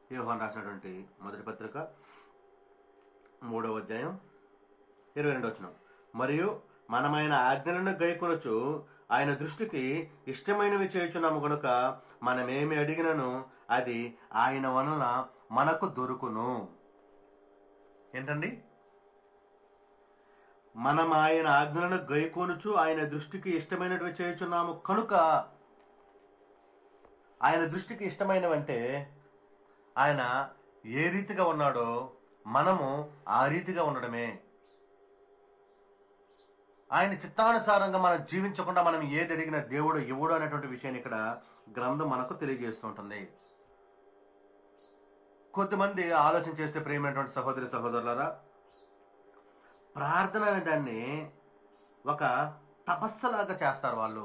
యోహాన్ రాసినటువంటి మొదటి పత్రిక మూడవ అధ్యాయం ఇరవై రెండు వచ్చిన మరియు మనమైన ఆజ్ఞలను గైకొనొచ్చు ఆయన దృష్టికి ఇష్టమైనవి చేయుచున్నాము గనుక మనమేమి అడిగినను అది ఆయన వలన మనకు దొరుకును ఏంటండి మనం ఆయన ఆజ్ఞలను గైకొనుచు ఆయన దృష్టికి ఇష్టమైనవి చేయుచున్నాము కనుక ఆయన దృష్టికి ఇష్టమైనవంటే ఆయన ఏ రీతిగా ఉన్నాడో మనము ఆ రీతిగా ఉండడమే ఆయన చిత్తానుసారంగా మనం జీవించకుండా మనం ఏది అడిగిన దేవుడు ఇవ్వడు అనేటువంటి విషయాన్ని ఇక్కడ గ్రంథం మనకు తెలియజేస్తూ ఉంటుంది కొద్దిమంది ఆలోచన చేస్తే ప్రేమైనటువంటి సహోదరి సహోదరులారా ప్రార్థన అనే దాన్ని ఒక తపస్సులాగా చేస్తారు వాళ్ళు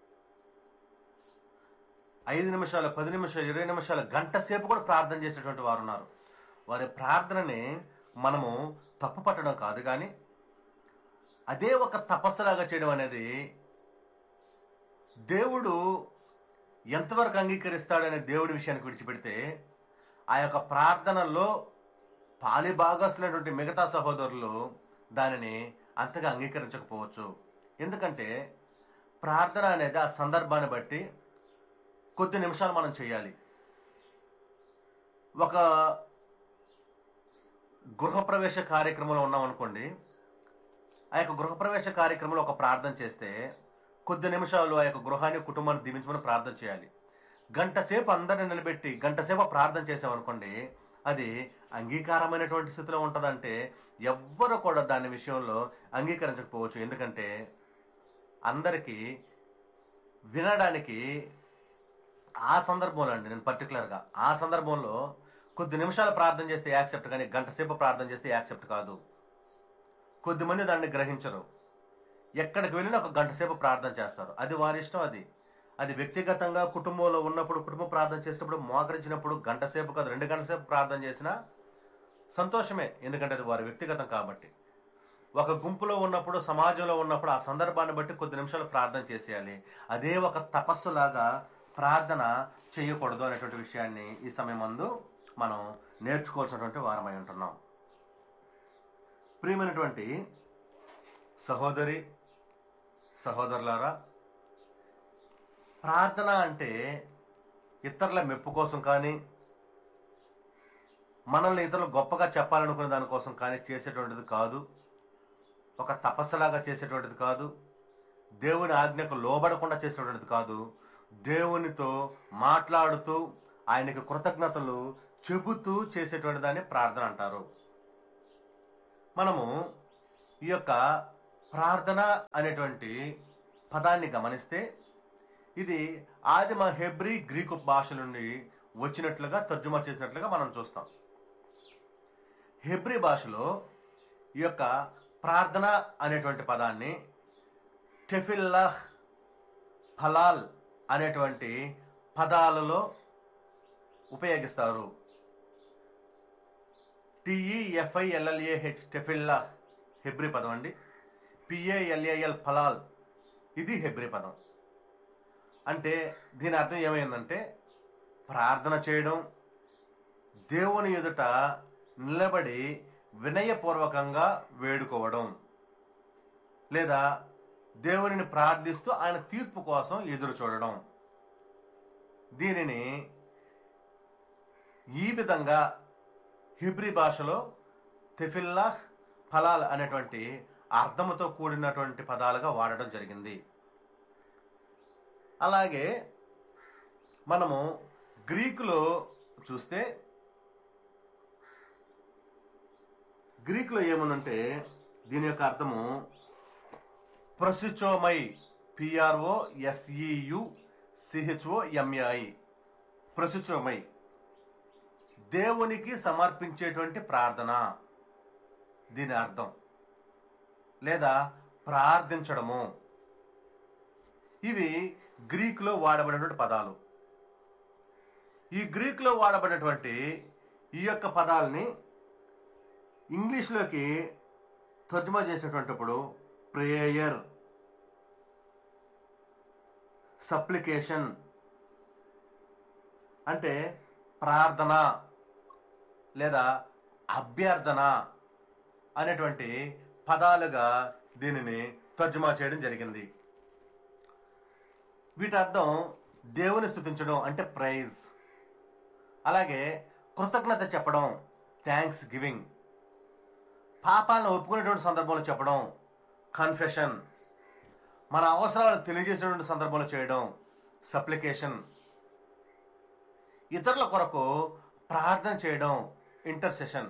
ఐదు నిమిషాలు పది నిమిషాలు ఇరవై నిమిషాలు గంట సేపు కూడా ప్రార్థన చేసేటువంటి వారు ఉన్నారు వారి ప్రార్థనని మనము తప్పు పట్టడం కాదు కానీ అదే ఒక తపస్సులాగా చేయడం అనేది దేవుడు ఎంతవరకు అంగీకరిస్తాడనే దేవుడి విషయానికి విడిచిపెడితే ఆ యొక్క ప్రార్థనలో పాలి భాగస్తులైనటువంటి మిగతా సహోదరులు దానిని అంతగా అంగీకరించకపోవచ్చు ఎందుకంటే ప్రార్థన అనేది ఆ సందర్భాన్ని బట్టి కొద్ది నిమిషాలు మనం చేయాలి ఒక గృహప్రవేశ కార్యక్రమంలో ఉన్నాం అనుకోండి ఆ యొక్క గృహప్రవేశ కార్యక్రమంలో ఒక ప్రార్థన చేస్తే కొద్ది నిమిషాలు ఆ యొక్క గృహాన్ని కుటుంబాన్ని దీవించమని ప్రార్థన చేయాలి గంట సేపు అందరిని నిలబెట్టి గంట సేపు ప్రార్థన చేసామనుకోండి అది అంగీకారమైనటువంటి స్థితిలో ఉంటుందంటే ఎవ్వరు కూడా దాని విషయంలో అంగీకరించకపోవచ్చు ఎందుకంటే అందరికీ వినడానికి ఆ సందర్భంలో అండి నేను పర్టికులర్గా ఆ సందర్భంలో కొద్ది నిమిషాలు ప్రార్థన చేస్తే యాక్సెప్ట్ కానీ గంట సేపు ప్రార్థన చేస్తే యాక్సెప్ట్ కాదు కొద్దిమంది దాన్ని గ్రహించరు ఎక్కడికి వెళ్ళినా ఒక గంట సేపు ప్రార్థన చేస్తారు అది వారి ఇష్టం అది అది వ్యక్తిగతంగా కుటుంబంలో ఉన్నప్పుడు కుటుంబం ప్రార్థన చేసినప్పుడు మోకరించినప్పుడు గంట సేపు కాదు రెండు గంటల సేపు ప్రార్థన చేసినా సంతోషమే ఎందుకంటే అది వారి వ్యక్తిగతం కాబట్టి ఒక గుంపులో ఉన్నప్పుడు సమాజంలో ఉన్నప్పుడు ఆ సందర్భాన్ని బట్టి కొద్ది నిమిషాలు ప్రార్థన చేసేయాలి అదే ఒక తపస్సులాగా ప్రార్థన చేయకూడదు అనేటువంటి విషయాన్ని ఈ సమయం మందు మనం నేర్చుకోవాల్సినటువంటి వారమై ఉంటున్నాం ప్రియమైనటువంటి సహోదరి సహోదరులారా ప్రార్థన అంటే ఇతరుల మెప్పు కోసం కానీ మనల్ని ఇతరులు గొప్పగా చెప్పాలనుకునే దానికోసం కానీ చేసేటువంటిది కాదు ఒక తపస్సులాగా చేసేటువంటిది కాదు దేవుని ఆజ్ఞకు లోబడకుండా చేసేటువంటిది కాదు దేవునితో మాట్లాడుతూ ఆయనకి కృతజ్ఞతలు చెబుతూ చేసేటువంటి దాన్ని ప్రార్థన అంటారు మనము ఈ యొక్క ప్రార్థన అనేటువంటి పదాన్ని గమనిస్తే ఇది ఆదిమ హెబ్రి గ్రీకు భాష నుండి వచ్చినట్లుగా తర్జుమా చేసినట్లుగా మనం చూస్తాం హెబ్రి భాషలో ఈ యొక్క ప్రార్థన అనేటువంటి పదాన్ని టెఫిల్లాహ్ ఫలాల్ అనేటువంటి పదాలలో ఉపయోగిస్తారు టిఈఎఫ్ఐఎల్ఎల్ఏహెచ్ టెఫిల్లా హెబ్రి పదం అండి పిఏఎల్ఏఎల్ ఫలాల్ ఇది హెబ్రి పదం అంటే దీని అర్థం ఏమైందంటే ప్రార్థన చేయడం దేవుని ఎదుట నిలబడి వినయపూర్వకంగా వేడుకోవడం లేదా దేవునిని ప్రార్థిస్తూ ఆయన తీర్పు కోసం ఎదురు చూడడం దీనిని ఈ విధంగా హిబ్రి భాషలో తెఫిల్లాహ్ ఫలాల్ అనేటువంటి అర్థముతో కూడినటువంటి పదాలుగా వాడడం జరిగింది అలాగే మనము గ్రీకులో చూస్తే గ్రీకులో ఏముందంటే దీని యొక్క అర్థము ప్రసిచోమై పిఆర్ఓ ఎస్ఈయు సిహెచ్ఓ ఎంఏఐ ప్రసిచోమై దేవునికి సమర్పించేటువంటి ప్రార్థన దీని అర్థం లేదా ప్రార్థించడము ఇవి గ్రీకులో వాడబడినటువంటి పదాలు ఈ గ్రీకులో వాడబడినటువంటి ఈ యొక్క పదాలని ఇంగ్లీష్లోకి తర్జుమా చేసేటువంటిప్పుడు ప్రేయర్ సప్లికేషన్ అంటే ప్రార్థన లేదా అభ్యర్థన అనేటువంటి పదాలుగా దీనిని తర్జుమా చేయడం జరిగింది వీటి అర్థం దేవుని స్థుతించడం అంటే ప్రైజ్ అలాగే కృతజ్ఞత చెప్పడం థ్యాంక్స్ గివింగ్ పాపాలను ఒప్పుకునేటువంటి సందర్భంలో చెప్పడం కన్ఫెషన్ మన అవసరాలు తెలియజేసేటువంటి సందర్భంలో చేయడం సప్లికేషన్ ఇతరుల కొరకు ప్రార్థన చేయడం ఇంటర్సెషన్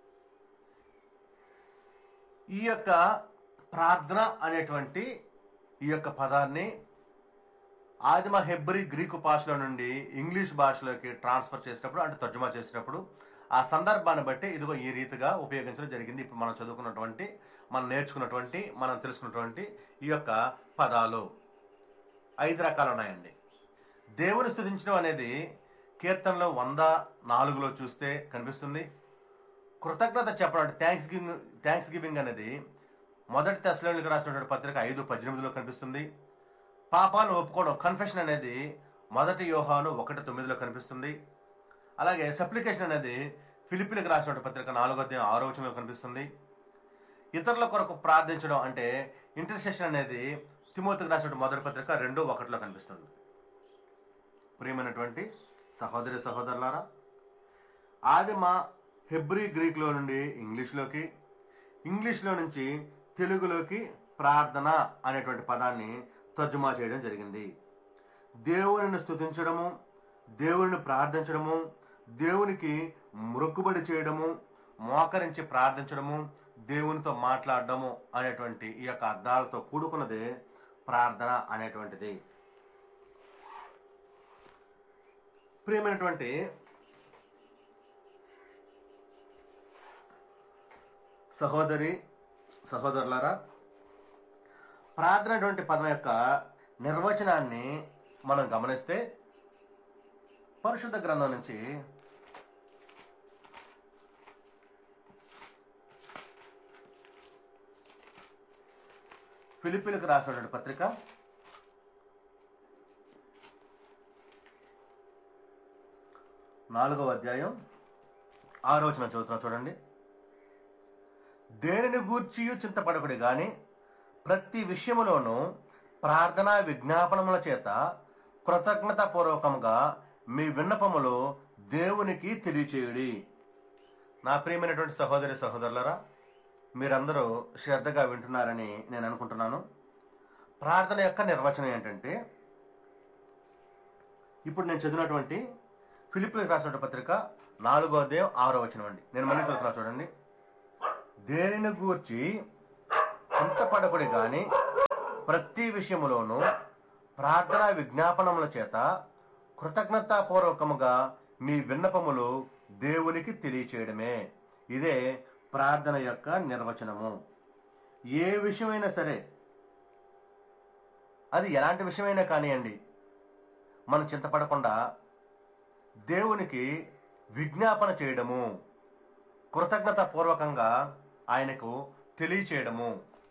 ఈ యొక్క ప్రార్థన అనేటువంటి ఈ యొక్క పదాన్ని ఆదిమ హెబ్రి గ్రీకు భాషలో నుండి ఇంగ్లీష్ భాషలోకి ట్రాన్స్ఫర్ చేసినప్పుడు అంటే తర్జుమా చేసినప్పుడు ఆ సందర్భాన్ని బట్టి ఇదిగో ఈ రీతిగా ఉపయోగించడం జరిగింది ఇప్పుడు మనం చదువుకున్నటువంటి మనం నేర్చుకున్నటువంటి మనం తెలుసుకున్నటువంటి ఈ యొక్క పదాలు ఐదు రకాలు ఉన్నాయండి దేవుని స్థుతించడం అనేది కీర్తనలో వంద నాలుగులో చూస్తే కనిపిస్తుంది కృతజ్ఞత చెప్పడం అంటే థ్యాంక్స్ గివింగ్ థ్యాంక్స్ గివింగ్ అనేది మొదటి తెశలోనికి రాసినటువంటి పత్రిక ఐదు పద్దెనిమిదిలో కనిపిస్తుంది పాపాలను ఒప్పుకోవడం కన్ఫెషన్ అనేది మొదటి యోహాను ఒకటి తొమ్మిదిలో కనిపిస్తుంది అలాగే సప్లికేషన్ అనేది ఫిలిపిలకు రాసినటువంటి పత్రిక నాలుగో అధ్యాయం ఆరో వచనంలో కనిపిస్తుంది ఇతరుల కొరకు ప్రార్థించడం అంటే ఇంటర్సెషన్ అనేది తిమోతికి రాసినటువంటి మొదటి పత్రిక రెండు ఒకటిలో కనిపిస్తుంది ప్రియమైనటువంటి సహోదరి సహోదరులారా ఆదిమ హెబ్రీ గ్రీక్లో నుండి ఇంగ్లీష్లోకి ఇంగ్లీష్లో నుంచి తెలుగులోకి ప్రార్థన అనేటువంటి పదాన్ని తర్జుమా చేయడం జరిగింది దేవునిని స్తుతించడము దేవుని ప్రార్థించడము దేవునికి మొక్కుబడి చేయడము మోకరించి ప్రార్థించడము దేవునితో మాట్లాడడము అనేటువంటి ఈ యొక్క అర్థాలతో కూడుకున్నదే ప్రార్థన అనేటువంటిది ప్రియమైనటువంటి సహోదరి సహోదరులారా ప్రార్థన అటువంటి పదం యొక్క నిర్వచనాన్ని మనం గమనిస్తే పరిశుద్ధ గ్రంథం నుంచి ఫిలిపిలకు రాసినటువంటి పత్రిక నాలుగవ అధ్యాయం ఆరో వచనం చదువుతున్నా చూడండి దేనిని గూర్చియు చింతపడకుడి గాని ప్రతి విషయములోనూ ప్రార్థనా విజ్ఞాపనముల చేత కృతజ్ఞత పూర్వకంగా మీ విన్నపములు దేవునికి తెలియచేయుడి నా ప్రియమైనటువంటి సహోదరి సహోదరులరా మీరందరూ శ్రద్ధగా వింటున్నారని నేను అనుకుంటున్నాను ప్రార్థన యొక్క నిర్వచనం ఏంటంటే ఇప్పుడు నేను చదివినటువంటి ఫిలిపిలకు రాసినటువంటి పత్రిక నాలుగో అధ్యాయం ఆరో వచనం అండి నేను మళ్ళీ చదువుతున్నా చూడండి దేనిని గూర్చి చింతపడకుడి గాని ప్రతి విషయములోనూ ప్రార్థనా విజ్ఞాపనముల చేత కృతజ్ఞతాపూర్వకముగా మీ విన్నపములు దేవునికి తెలియచేయడమే ఇదే ప్రార్థన యొక్క నిర్వచనము ఏ విషయమైనా సరే అది ఎలాంటి విషయమైనా కానివ్వండి మనం చింతపడకుండా దేవునికి విజ్ఞాపన చేయడము కృతజ్ఞత పూర్వకంగా ఆయనకు తెలియచేయడము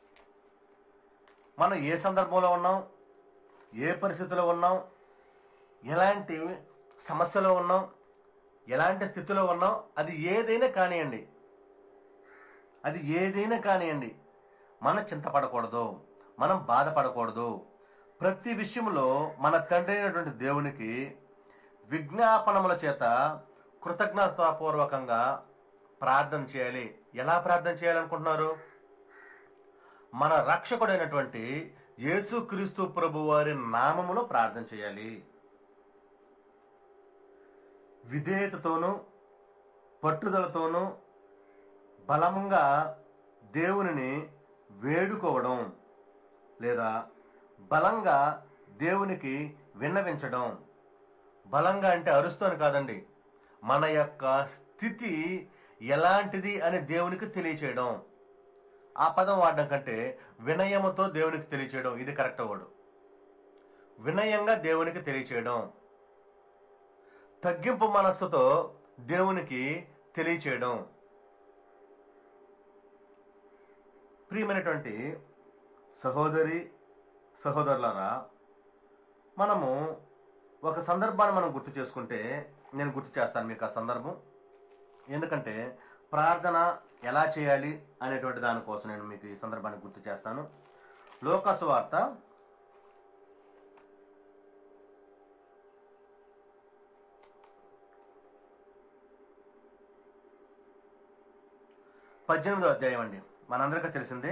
మనం ఏ సందర్భంలో ఉన్నాం ఏ పరిస్థితిలో ఉన్నాం ఎలాంటి సమస్యలో ఉన్నాం ఎలాంటి స్థితిలో ఉన్నాం అది ఏదైనా కానివ్వండి అది ఏదైనా కానివ్వండి మనం చింతపడకూడదు మనం బాధపడకూడదు ప్రతి విషయంలో మన తండ్రి అయినటువంటి దేవునికి విజ్ఞాపనముల చేత కృతజ్ఞతాపూర్వకంగా ప్రార్థన చేయాలి ఎలా ప్రార్థన చేయాలనుకుంటున్నారు మన రక్షకుడైనటువంటి యేసుక్రీస్తు ప్రభు వారి నామములో ప్రార్థన చేయాలి విధేయతతోనూ పట్టుదలతోనూ బలంగా దేవునిని వేడుకోవడం లేదా బలంగా దేవునికి విన్నవించడం బలంగా అంటే అరుస్తోని కాదండి మన యొక్క స్థితి ఎలాంటిది అని దేవునికి తెలియచేయడం ఆ పదం వాడడం కంటే వినయముతో దేవునికి తెలియచేయడం ఇది కరెక్ట్ వర్డ్ వినయంగా దేవునికి తెలియచేయడం తగ్గింపు మనస్సుతో దేవునికి తెలియచేయడం ప్రియమైనటువంటి సహోదరి సహోదరులారా మనము ఒక సందర్భాన్ని మనం గుర్తు చేసుకుంటే నేను గుర్తు చేస్తాను మీకు ఆ సందర్భం ఎందుకంటే ప్రార్థన ఎలా చేయాలి అనేటువంటి దానికోసం నేను మీకు ఈ సందర్భాన్ని గుర్తు చేస్తాను లోకాసు వార్త పద్దెనిమిదో అధ్యాయం అండి మనందరికీ తెలిసిందే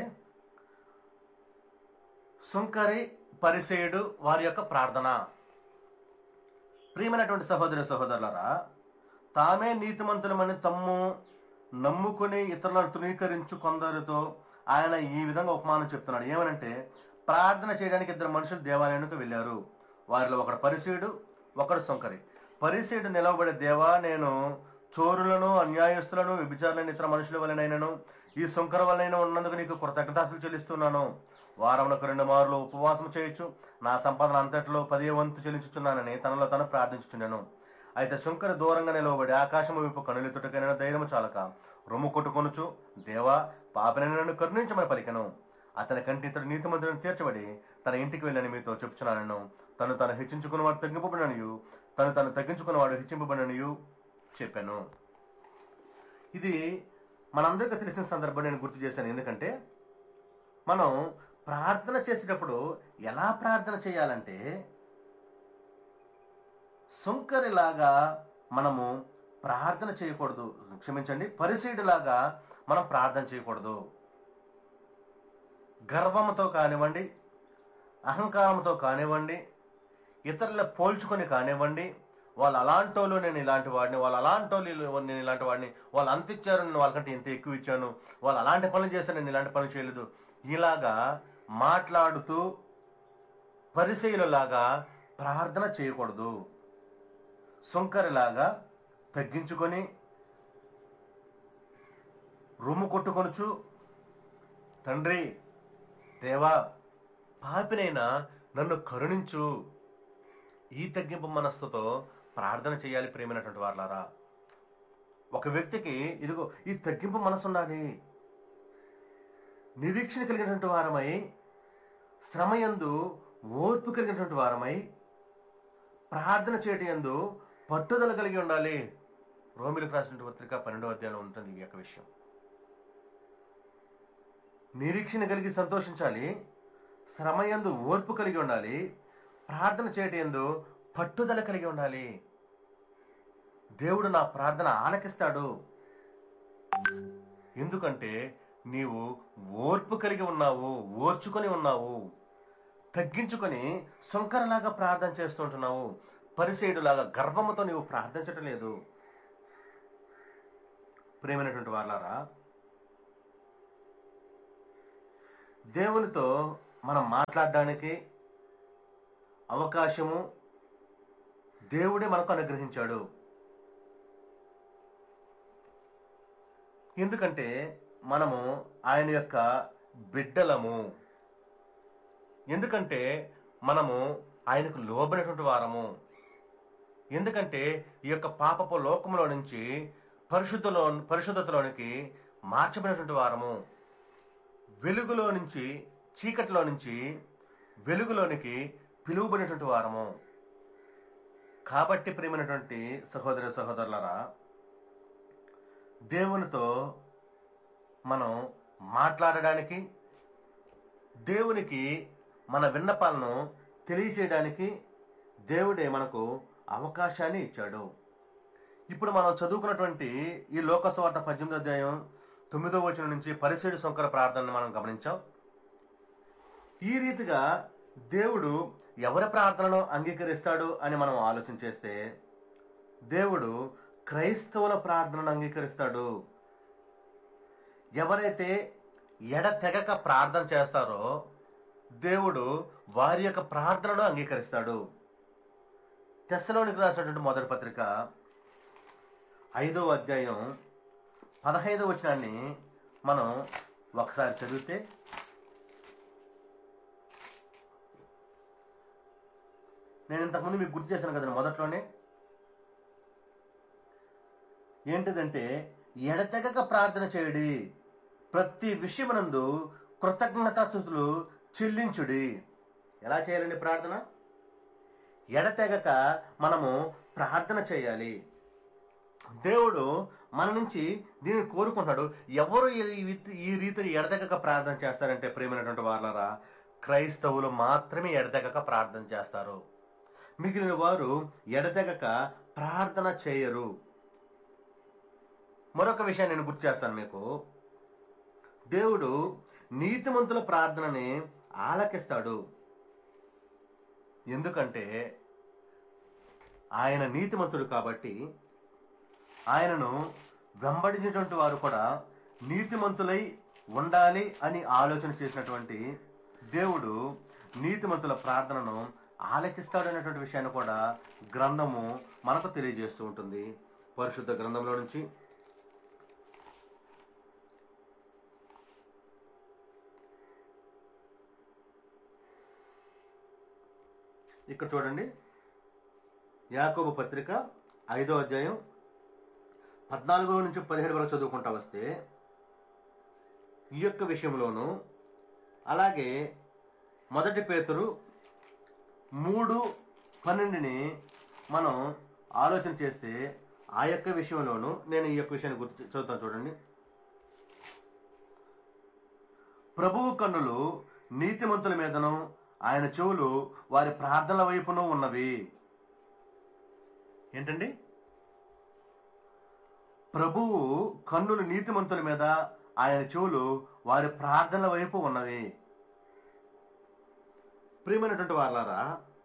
సుంకరి పరిసేయుడు వారి యొక్క ప్రార్థన ప్రియమైనటువంటి సహోదర సహోదరులరా తామే నీతిమంతులమని తమ్ము నమ్ముకుని ఇతరులను తృణీకరించు కొందరితో ఆయన ఈ విధంగా ఉపమానం చెప్తున్నాడు ఏమనంటే ప్రార్థన చేయడానికి ఇద్దరు మనుషులు దేవాలయానికి వెళ్ళారు వారిలో ఒకడు పరిసీయుడు ఒకడు సొంకరి పరిసీయుడు నిలవబడే దేవా నేను చోరులను అన్యాయస్తులను వ్యభిచారులను ఇతర మనుషుల వలనైనను ఈ సొంకర వలనైనా ఉన్నందుకు నీకు కృతజ్ఞతాసులు చెల్లిస్తున్నాను వారములకు రెండు మార్లు ఉపవాసం చేయొచ్చు నా సంపాదన అంతట్లో పదే వంతు చెల్లించుచున్నానని తనలో తను ప్రార్థించుచున్నాను అయితే శంకర దూరంగా నిలవబడి ఆకాశము వైపు కనులెత్తుటకైన ధైర్యము చాలక రొమ్ము కొట్టుకొనుచు దేవా పాపని నన్ను కరుణించమని పలికెను అతని కంటి ఇతడు నీతిమంతులను తీర్చబడి తన ఇంటికి వెళ్ళని మీతో చెప్పుచున్నాను తను తను హెచ్చించుకున్నవాడు తగ్గింపబడినయు తను తను తగ్గించుకున్నవాడు హెచ్చింపబడినయు చెప్పాను ఇది మనందరికీ తెలిసిన సందర్భం నేను గుర్తు చేశాను ఎందుకంటే మనం ప్రార్థన చేసేటప్పుడు ఎలా ప్రార్థన చేయాలంటే సుంకరిలాగా మనము ప్రార్థన చేయకూడదు క్షమించండి పరిశీడిలాగా మనం ప్రార్థన చేయకూడదు గర్వంతో కానివ్వండి అహంకారంతో కానివ్వండి ఇతరుల పోల్చుకొని కానివ్వండి వాళ్ళు అలాంటి వాళ్ళు నేను ఇలాంటి వాడిని వాళ్ళు అలాంటి వాళ్ళు నేను ఇలాంటి వాడిని వాళ్ళు అంత ఇచ్చారు నేను వాళ్ళకంటే ఇంత ఎక్కువ ఇచ్చాను వాళ్ళు అలాంటి పనులు చేశాను నేను ఇలాంటి పనులు చేయలేదు ఇలాగా మాట్లాడుతూ పరిశీలలాగా ప్రార్థన చేయకూడదు సుంకరిలాగా తగ్గించుకొని రొమ్ము కొట్టుకొనుచు తండ్రి దేవా పాపినైనా నన్ను కరుణించు ఈ తగ్గింపు మనస్సుతో ప్రార్థన చేయాలి ప్రేమైనటువంటి వాళ్ళారా ఒక వ్యక్తికి ఇదిగో ఈ తగ్గింపు మనసు ఉండాలి నిరీక్షణ కలిగినటువంటి వారమై శ్రమయందు ఓర్పు కలిగినటువంటి వారమై ప్రార్థన చేయటం యందు పట్టుదల కలిగి ఉండాలి రోమిలకు రాసినటువంటి పత్రిక పన్నెండవ అధ్యాయంలో ఉంటుంది ఈ యొక్క విషయం నిరీక్షణ కలిగి సంతోషించాలి శ్రమయందు ఓర్పు కలిగి ఉండాలి ప్రార్థన చేయటం యందు పట్టుదల కలిగి ఉండాలి దేవుడు నా ప్రార్థన ఆలకిస్తాడు ఎందుకంటే నీవు ఓర్పు కలిగి ఉన్నావు ఓర్చుకొని ఉన్నావు తగ్గించుకొని సుంకరలాగా ప్రార్థన చేస్తుంటున్నావు పరిసేయుడులాగా గర్వముతో నీవు ప్రార్థించటం లేదు ప్రేమైనటువంటి వాళ్ళారా దేవునితో మనం మాట్లాడడానికి అవకాశము దేవుడే మనకు అనుగ్రహించాడు ఎందుకంటే మనము ఆయన యొక్క బిడ్డలము ఎందుకంటే మనము ఆయనకు లోబడినటువంటి వారము ఎందుకంటే ఈ యొక్క పాపపు లోకములో నుంచి పరిశుద్ధలో పరిశుద్ధతలోనికి మార్చబడినటువంటి వారము వెలుగులో నుంచి చీకటిలో నుంచి వెలుగులోనికి పిలువబడినటువంటి వారము కాబట్టి ప్రేమైనటువంటి సహోదర సహోదరులరా దేవునితో మనం మాట్లాడడానికి దేవునికి మన విన్నపాలను తెలియచేయడానికి దేవుడే మనకు అవకాశాన్ని ఇచ్చాడు ఇప్పుడు మనం చదువుకున్నటువంటి ఈ లోకస్వార్త పద్దెనిమిదో అధ్యాయం తొమ్మిదో వచనం నుంచి పరిశీలి శంకర ప్రార్థనను మనం గమనించాం ఈ రీతిగా దేవుడు ఎవరి ప్రార్థనను అంగీకరిస్తాడు అని మనం ఆలోచన చేస్తే దేవుడు క్రైస్తవుల ప్రార్థనను అంగీకరిస్తాడు ఎవరైతే ఎడతెగక ప్రార్థన చేస్తారో దేవుడు వారి యొక్క ప్రార్థనను అంగీకరిస్తాడు తెస్సలోనికి రాసినటువంటి మొదటి పత్రిక ఐదో అధ్యాయం పదహైదో వచనాన్ని మనం ఒకసారి చదివితే నేను ఇంతకుముందు మీకు గుర్తు చేశాను కదండి మొదట్లోనే ఏంటిదంటే ఎడతెగక ప్రార్థన చేయడి ప్రతి విషయమునందు కృతజ్ఞతాస్థుతులు చెల్లించుడి ఎలా చేయాలండి ప్రార్థన ఎడతెగక మనము ప్రార్థన చేయాలి దేవుడు మన నుంచి దీన్ని కోరుకుంటున్నాడు ఎవరు ఈ రీతి- ఈ రీతిని ఎడతెగక ప్రార్థన చేస్తారంటే ప్రేమైనటువంటి వాళ్ళరా క్రైస్తవులు మాత్రమే ఎడతెగక ప్రార్థన చేస్తారు మిగిలిన వారు ఎడతెగక ప్రార్థన చేయరు మరొక విషయాన్ని నేను గుర్తు చేస్తాను మీకు దేవుడు నీతిమంతుల ప్రార్థనని ఆలకిస్తాడు ఎందుకంటే ఆయన నీతిమంతుడు కాబట్టి ఆయనను వెంబడించినటువంటి వారు కూడా నీతిమంతులై ఉండాలి అని ఆలోచన చేసినటువంటి దేవుడు నీతిమంతుల ప్రార్థనను ఆలకిస్తాడు అనేటువంటి విషయాన్ని కూడా గ్రంథము మనకు తెలియజేస్తూ ఉంటుంది పరిశుద్ధ గ్రంథంలో నుంచి ఇక్కడ చూడండి యాకోబు పత్రిక ఐదో అధ్యాయం పద్నాలుగో నుంచి పదిహేడు వరకు చదువుకుంటా వస్తే ఈ యొక్క విషయంలోను అలాగే మొదటి పేతురు మూడు పన్నెండుని మనం ఆలోచన చేస్తే ఆ యొక్క విషయంలోను నేను ఈ యొక్క విషయాన్ని గుర్తు చదువుతాను చూడండి ప్రభువు కన్నులు నీతిమంతుల మీదను ఆయన చెవులు వారి ప్రార్థనల వైపును ఉన్నవి ఏంటండి ప్రభువు కన్నులు నీతిమంతుల మీద ఆయన చెవులు వారి ప్రార్థనల వైపు ఉన్నవి ప్రియమైనటువంటి వాళ్ళారా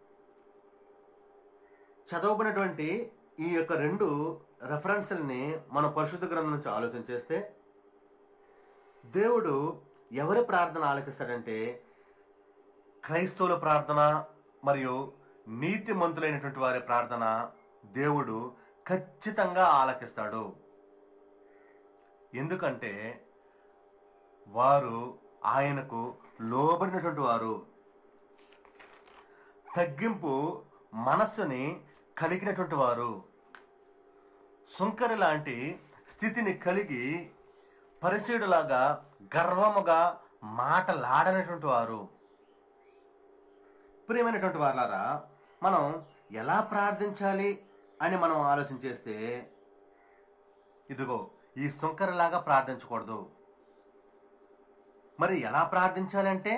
చదవబడినటువంటి ఈ యొక్క రెండు రెఫరెన్స్ని మన పరిశుద్ధ గ్రంథం నుంచి ఆలోచన చేస్తే దేవుడు ఎవరి ప్రార్థన ఆలకిస్తాడంటే క్రైస్తవుల ప్రార్థన మరియు నీతిమంతులైనటువంటి వారి ప్రార్థన దేవుడు ఖచ్చితంగా ఆలకిస్తాడు ఎందుకంటే వారు ఆయనకు లోబడినటువంటి వారు తగ్గింపు మనస్సుని కలిగినటువంటి వారు సుంకరి లాంటి స్థితిని కలిగి పరిచయుడులాగా గర్వముగా మాటలాడనటువంటి వారు ప్రియమైనటువంటి వారులారా మనం ఎలా ప్రార్థించాలి అని మనం ఆలోచన చేస్తే ఇదిగో ఈ సుంకరలాగా ప్రార్థించకూడదు మరి ఎలా ప్రార్థించాలి అంటే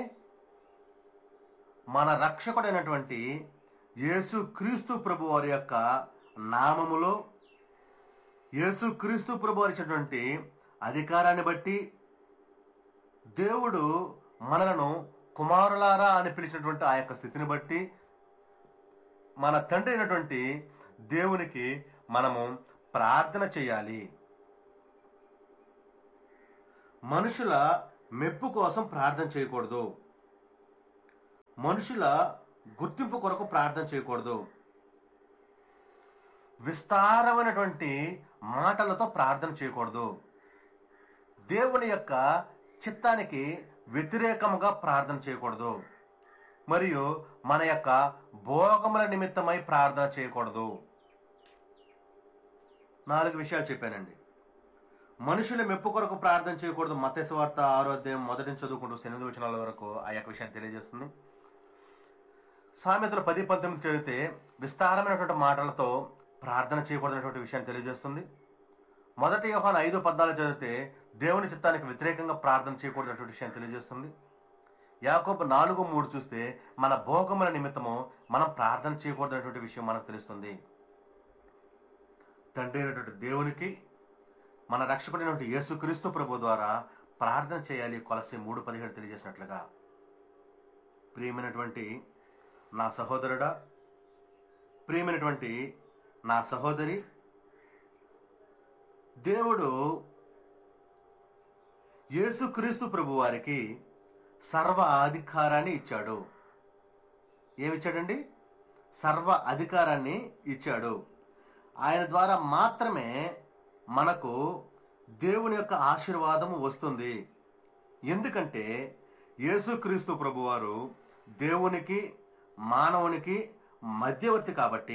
మన రక్షకుడైనటువంటి యేసు క్రీస్తు ప్రభు వారి యొక్క నామములో యేసు క్రీస్తు ప్రభు వారి ఇచ్చినటువంటి అధికారాన్ని బట్టి దేవుడు మనలను కుమారులారా అని పిలిచినటువంటి ఆ యొక్క స్థితిని బట్టి మన తండ్రి అయినటువంటి దేవునికి మనము ప్రార్థన చేయాలి మనుషుల మెప్పు కోసం ప్రార్థన చేయకూడదు మనుషుల గుర్తింపు కొరకు ప్రార్థన చేయకూడదు విస్తారమైనటువంటి మాటలతో ప్రార్థన చేయకూడదు దేవుని యొక్క చిత్తానికి వ్యతిరేకముగా ప్రార్థన చేయకూడదు మరియు మన యొక్క భోగముల నిమిత్తమై ప్రార్థన చేయకూడదు నాలుగు విషయాలు చెప్పానండి మనుషుల మెప్పు కొరకు ప్రార్థన చేయకూడదు మత్స్యవార్త ఆరోగ్యం మొదటి నుంచి చదువుకుంటూ ఎనిమిది వచనాల వరకు ఆ యొక్క విషయాన్ని తెలియజేస్తుంది సామెతలు పది పంతొమ్మిది చదివితే విస్తారమైనటువంటి మాటలతో ప్రార్థన చేయకూడదనేటువంటి విషయాన్ని తెలియజేస్తుంది మొదటి యోహాన్ ఐదు పద్నాలుగు చదివితే దేవుని చిత్తానికి వ్యతిరేకంగా ప్రార్థన చేయకూడదనేటువంటి విషయాన్ని తెలియజేస్తుంది యాకోబు నాలుగు మూడు చూస్తే మన భోగముల నిమిత్తము మనం ప్రార్థన చేయకూడదనేటువంటి విషయం మనకు తెలుస్తుంది తండ్రి అయినటువంటి దేవునికి మన రక్షకుడైనటువంటి యేసుక్రీస్తు ప్రభు ద్వారా ప్రార్థన చేయాలి కొలసి మూడు పదిహేడు తెలియజేసినట్లుగా ప్రియమైనటువంటి నా సహోదరుడా ప్రియమైనటువంటి నా సహోదరి దేవుడు యేసుక్రీస్తు ప్రభు వారికి సర్వ అధికారాన్ని ఇచ్చాడు ఏమిచ్చాడండి సర్వ అధికారాన్ని ఇచ్చాడు ఆయన ద్వారా మాత్రమే మనకు దేవుని యొక్క ఆశీర్వాదము వస్తుంది ఎందుకంటే యేసుక్రీస్తు ప్రభువారు దేవునికి మానవునికి మధ్యవర్తి కాబట్టి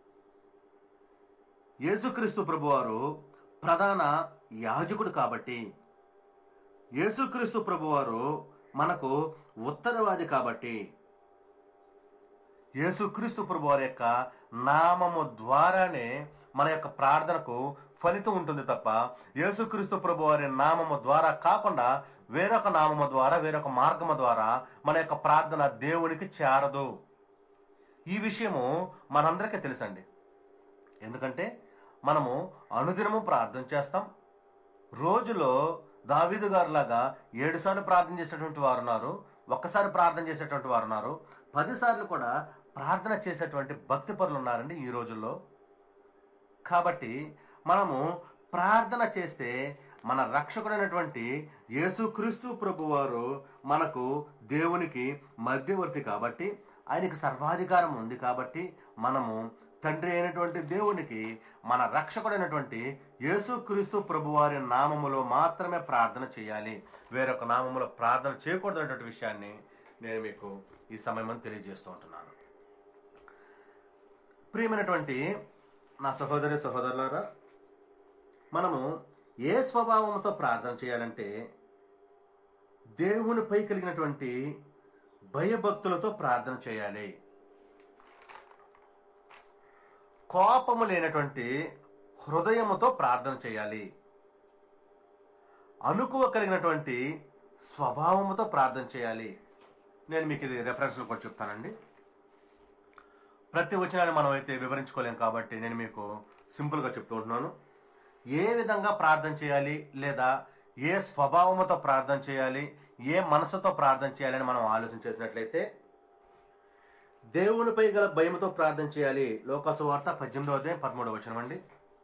యేసుక్రీస్తు ప్రభువారు ప్రధాన యాజకుడు కాబట్టి యేసుక్రీస్తు ప్రభువారు మనకు ఉత్తరవాది కాబట్టి యేసుక్రీస్తు ప్రభువారి యొక్క నామము ద్వారానే మన యొక్క ప్రార్థనకు ఫలితం ఉంటుంది తప్ప యేసుక్రీస్తు ప్రభు వారి నామము ద్వారా కాకుండా వేరొక నామము ద్వారా వేరొక మార్గము ద్వారా మన యొక్క ప్రార్థన దేవునికి చేరదు ఈ విషయము మనందరికీ తెలుసండి ఎందుకంటే మనము అనుదినము ప్రార్థన చేస్తాం రోజులో దావీదు గారిలాగా ఏడు సార్లు ప్రార్థన చేసేటువంటి వారు ఉన్నారు ఒక్కసారి ప్రార్థన చేసేటువంటి వారు ఉన్నారు పదిసార్లు కూడా ప్రార్థన చేసేటువంటి భక్తి పరులు ఉన్నారండి ఈ రోజుల్లో కాబట్టి మనము ప్రార్థన చేస్తే మన రక్షకుడైనటువంటి యేసుక్రీస్తు ప్రభువారు మనకు దేవునికి మధ్యవర్తి కాబట్టి ఆయనకి సర్వాధికారం ఉంది కాబట్టి మనము తండ్రి అయినటువంటి దేవునికి మన రక్షకుడైనటువంటి యేసుక్రీస్తు ప్రభువారి నామములో మాత్రమే ప్రార్థన చేయాలి వేరొక నామములో ప్రార్థన చేయకూడదు అనేటువంటి విషయాన్ని నేను మీకు ఈ సమయం తెలియజేస్తూ ఉంటున్నాను ప్రియమైనటువంటి నా సహోదరి సహోదరులారా మనము ఏ స్వభావంతో ప్రార్థన చేయాలంటే దేవునిపై కలిగినటువంటి భయభక్తులతో ప్రార్థన చేయాలి కోపము లేనటువంటి హృదయముతో ప్రార్థన చేయాలి అనుకువ కలిగినటువంటి స్వభావముతో ప్రార్థన చేయాలి నేను మీకు ఇది రెఫరెన్స్ కూడా చెప్తానండి ప్రతి వచనాన్ని మనం అయితే వివరించుకోలేం కాబట్టి నేను మీకు సింపుల్గా చెప్తూ ఉంటున్నాను ఏ విధంగా ప్రార్థన చేయాలి లేదా ఏ స్వభావముతో ప్రార్థన చేయాలి ఏ మనసుతో ప్రార్థన చేయాలని మనం ఆలోచన చేసినట్లయితే దేవునిపై గల భయముతో ప్రార్థన చేయాలి లోకసు వార్త పద్దెనిమిదో అధ్యాయం పదమూడవ వచనం అండి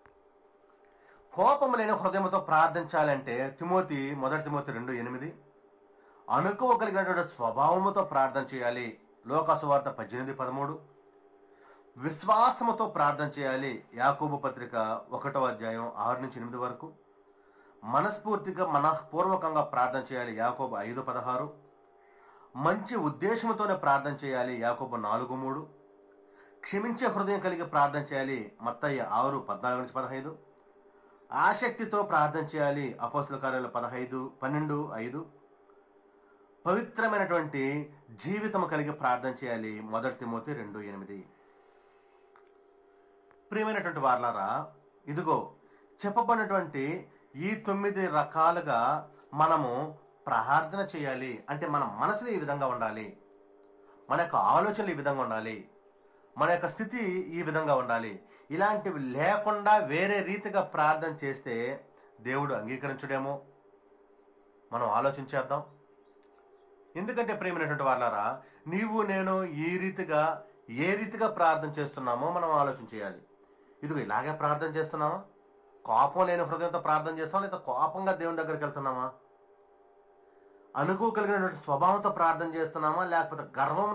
కోపము లేని హృదయంతో ప్రార్థించాలంటే తిమోతి మొదటి తిమోతి రెండు ఎనిమిది అనుకువ కలిగినటువంటి స్వభావముతో ప్రార్థన చేయాలి లోకసు వార్త పద్దెనిమిది పదమూడు విశ్వాసముతో ప్రార్థన చేయాలి యాకోబు పత్రిక ఒకటో అధ్యాయం ఆరు నుంచి ఎనిమిది వరకు మనస్ఫూర్తిగా మనఃపూర్వకంగా ప్రార్థన చేయాలి యాకోబు ఐదు పదహారు మంచి ఉద్దేశంతోనే ప్రార్థన చేయాలి యాకోబు నాలుగు మూడు క్షమించే హృదయం కలిగి ప్రార్థన చేయాలి మత్తయ్య ఆరు పద్నాలుగు నుంచి పదహైదు ఆసక్తితో ప్రార్థన చేయాలి అపోస్తుల కార్యాలు పదహైదు పన్నెండు ఐదు పవిత్రమైనటువంటి జీవితం కలిగి ప్రార్థన చేయాలి మొదటి తిమోతి రెండు ఎనిమిది ప్రియమైనటువంటి వార్లారా ఇదిగో చెప్పబడినటువంటి ఈ తొమ్మిది రకాలుగా మనము ప్రార్థన చేయాలి అంటే మన మనసులు ఈ విధంగా ఉండాలి మన యొక్క ఆలోచనలు ఈ విధంగా ఉండాలి మన యొక్క స్థితి ఈ విధంగా ఉండాలి ఇలాంటివి లేకుండా వేరే రీతిగా ప్రార్థన చేస్తే దేవుడు అంగీకరించడేమో మనం ఆలోచించేద్దాం ఎందుకంటే ప్రేమైనటువంటి వాళ్ళారా నీవు నేను ఈ రీతిగా ఏ రీతిగా ప్రార్థన చేస్తున్నామో మనం ఆలోచన చేయాలి ఇదిగో ఇలాగే ప్రార్థన చేస్తున్నామా కోపం లేని హృదయంతో ప్రార్థన చేస్తామా లేదా కోపంగా దేవుని దగ్గరికి వెళ్తున్నామా అనుకో కలిగినటువంటి స్వభావంతో ప్రార్థన చేస్తున్నామా లేకపోతే గర్వం